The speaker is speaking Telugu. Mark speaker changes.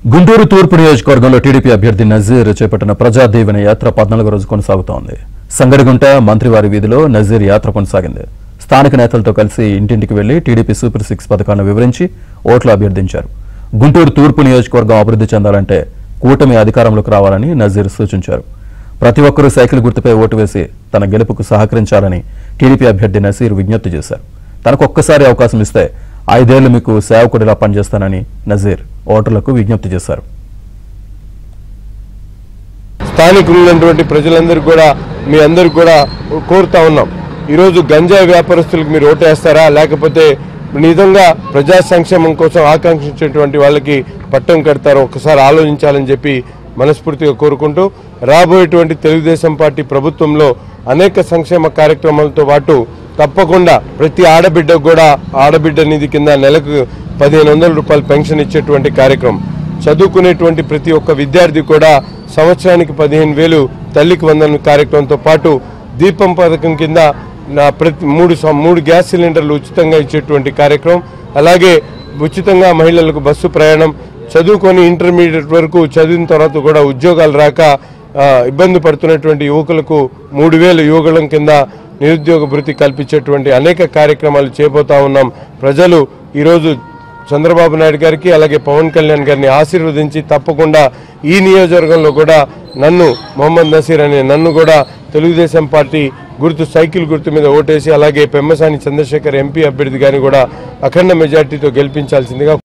Speaker 1: గుంటూరు తూర్పు నియోజకవర్గంలో టీడీపీ అభ్యర్థి నజీర్ చేపట్టిన ప్రజా దీవెన యాత్ర పద్నాలుగో రోజు కొనసాగుతోంది సంగడిగుంట మంత్రివారి వీధిలో నజీర్ యాత్ర కొనసాగింది స్థానిక నేతలతో కలిసి ఇంటింటికి వెళ్లి టీడీపీ సూపర్ సిక్స్ పథకాలను వివరించి ఓట్లు అభ్యర్థించారు గుంటూరు తూర్పు నియోజకవర్గం అభివృద్ధి చెందాలంటే కూటమి అధికారంలోకి రావాలని నజీర్ సూచించారు ప్రతి ఒక్కరూ సైకిల్ గుర్తుపై ఓటు వేసి తన గెలుపుకు సహకరించాలని టీడీపీ అభ్యర్థి నసీర్ విజ్ఞప్తి చేశారు తనకు ఒక్కసారి అవకాశం ఇస్తే ఐదేళ్లు మీకు సేవకుడిలా పనిచేస్తానని నజీర్ ఓటర్లకు విజ్ఞప్తి చేశారు
Speaker 2: స్థానికులు ఉన్నటువంటి ప్రజలందరూ కూడా మీ అందరూ కూడా కోరుతా ఉన్నాం ఈరోజు గంజాయి వ్యాపారస్తులకు మీరు ఓటేస్తారా లేకపోతే నిజంగా ప్రజా సంక్షేమం కోసం ఆకాంక్షించేటువంటి వాళ్ళకి పట్టం కడతారో ఒకసారి ఆలోచించాలని చెప్పి మనస్ఫూర్తిగా కోరుకుంటూ రాబోయేటువంటి తెలుగుదేశం పార్టీ ప్రభుత్వంలో అనేక సంక్షేమ కార్యక్రమాలతో పాటు తప్పకుండా ప్రతి ఆడబిడ్డకు కూడా ఆడబిడ్డ నిధి కింద నెలకు పదిహేను వందల రూపాయలు పెన్షన్ ఇచ్చేటువంటి కార్యక్రమం చదువుకునేటువంటి ప్రతి ఒక్క విద్యార్థి కూడా సంవత్సరానికి పదిహేను వేలు తల్లికి వందన కార్యక్రమంతో పాటు దీపం పథకం కింద నా ప్రతి మూడు సం- మూడు గ్యాస్ సిలిండర్లు ఉచితంగా ఇచ్చేటువంటి కార్యక్రమం అలాగే ఉచితంగా మహిళలకు బస్సు ప్రయాణం చదువుకొని ఇంటర్మీడియట్ వరకు చదివిన తర్వాత కూడా ఉద్యోగాలు రాక ఆ, ఇబ్బంది పడుతున్నటువంటి యువకులకు మూడు వేల యువకులం కింద నిరుద్యోగ భృతి కల్పించేటువంటి అనేక కార్యక్రమాలు చేపోతా ఉన్నాం ప్రజలు ఈరోజు చంద్రబాబు నాయుడు గారికి అలాగే పవన్ కళ్యాణ్ గారిని ఆశీర్వదించి తప్పకుండా ఈ నియోజకవర్గంలో కూడా నన్ను మొహమ్మద్ నసీర్ అనే నన్ను కూడా తెలుగుదేశం పార్టీ గుర్తు సైకిల్ గుర్తు మీద ఓటేసి అలాగే పెమ్మసాని చంద్రశేఖర్ ఎంపీ అభ్యర్థి గారిని కూడా అఖండ మెజార్టీతో గెలిపించాల్సిందిగా